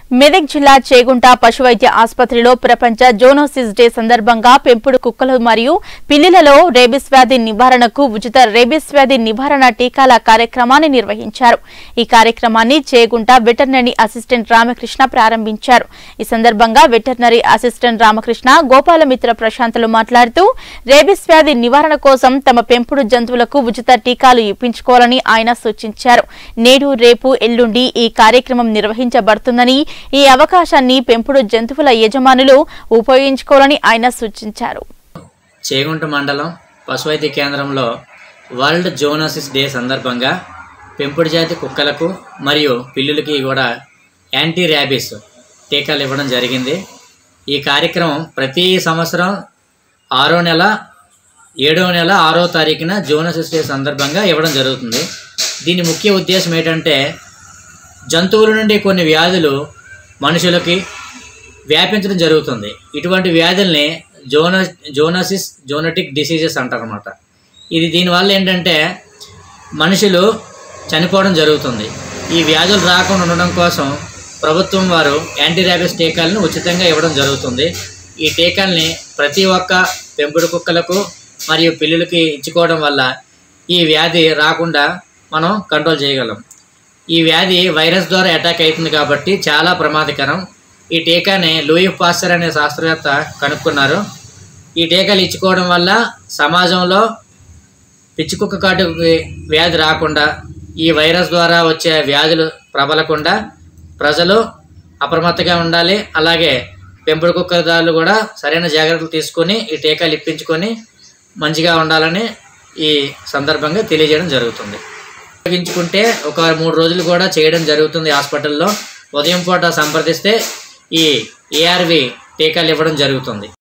మెదక్ జిల్లా చేగుంట పశువైద్య ఆసుపత్రిలో ప్రపంచ జోనోసిస్ డే సందర్భంగా పెంపుడు కుక్కలు మరియు పిల్లులలో రేబిస్ వ్యాధి నివారణకు ఉచిత రేబిస్ వ్యాధి నివారణ టీకాల కార్యక్రమాన్ని నిర్వహించారు ఈ కార్యక్రమాన్ని చేగుంట వెటర్నరీ అసిస్టెంట్ రామకృష్ణ ప్రారంభించారు ఈ సందర్భంగా వెటర్నరీ అసిస్టెంట్ రామకృష్ణ గోపాలమిత్ర ప్రశాంతులు మాట్లాడుతూ రేబిస్ వ్యాధి నివారణ కోసం తమ పెంపుడు జంతువులకు ఉచిత టీకాలు ఇప్పించుకోవాలని ఆయన సూచించారు నేడు రేపు ఎల్లుండి ఈ కార్యక్రమం నిర్వహించబడుతుందని ఈ అవకాశాన్ని పెంపుడు జంతువుల యజమానులు ఉపయోగించుకోవాలని ఆయన సూచించారు చేగుంట మండలం పశువైద్య కేంద్రంలో వరల్డ్ జోనోసిస్ డే సందర్భంగా పెంపుడు జాతి కుక్కలకు మరియు పిల్లులకి కూడా యాంటీ ర్యాబిస్ టీకాలు ఇవ్వడం జరిగింది ఈ కార్యక్రమం ప్రతి సంవత్సరం ఆరో నెల ఏడవ నెల ఆరో తారీఖున జోనోసిస్ డే సందర్భంగా ఇవ్వడం జరుగుతుంది దీని ముఖ్య ఉద్దేశం ఏంటంటే జంతువుల నుండి కొన్ని వ్యాధులు మనుషులకి వ్యాపించడం జరుగుతుంది ఇటువంటి వ్యాధుల్ని జోన జోనసిస్ జోనటిక్ డిసీజెస్ అంటారన్నమాట ఇది దీనివల్ల ఏంటంటే మనుషులు చనిపోవడం జరుగుతుంది ఈ వ్యాధులు రాకుండా ఉండడం కోసం ప్రభుత్వం వారు యాంటీ ర్యాబిస్ టీకాలను ఉచితంగా ఇవ్వడం జరుగుతుంది ఈ టీకాల్ని ప్రతి ఒక్క పెంపుడు కుక్కలకు మరియు పిల్లులకి ఇచ్చుకోవడం వల్ల ఈ వ్యాధి రాకుండా మనం కంట్రోల్ చేయగలం ఈ వ్యాధి వైరస్ ద్వారా అటాక్ అవుతుంది కాబట్టి చాలా ప్రమాదకరం ఈ టీకాని లూయి పాస్టర్ అనే శాస్త్రవేత్త కనుక్కున్నారు ఈ టీకాలు ఇచ్చుకోవడం వల్ల సమాజంలో పిచ్చికుక్క కాటు వ్యాధి రాకుండా ఈ వైరస్ ద్వారా వచ్చే వ్యాధులు ప్రబలకుండా ప్రజలు అప్రమత్తగా ఉండాలి అలాగే పెంపుడు కుక్కదారులు కూడా సరైన జాగ్రత్తలు తీసుకొని ఈ టీకాలు ఇప్పించుకొని మంచిగా ఉండాలని ఈ సందర్భంగా తెలియజేయడం జరుగుతుంది ఉపయోగించుకుంటే ఒక మూడు రోజులు కూడా చేయడం జరుగుతుంది హాస్పిటల్లో ఉదయం పూట సంప్రదిస్తే ఈ ఏఆర్వి టీకాలు ఇవ్వడం జరుగుతుంది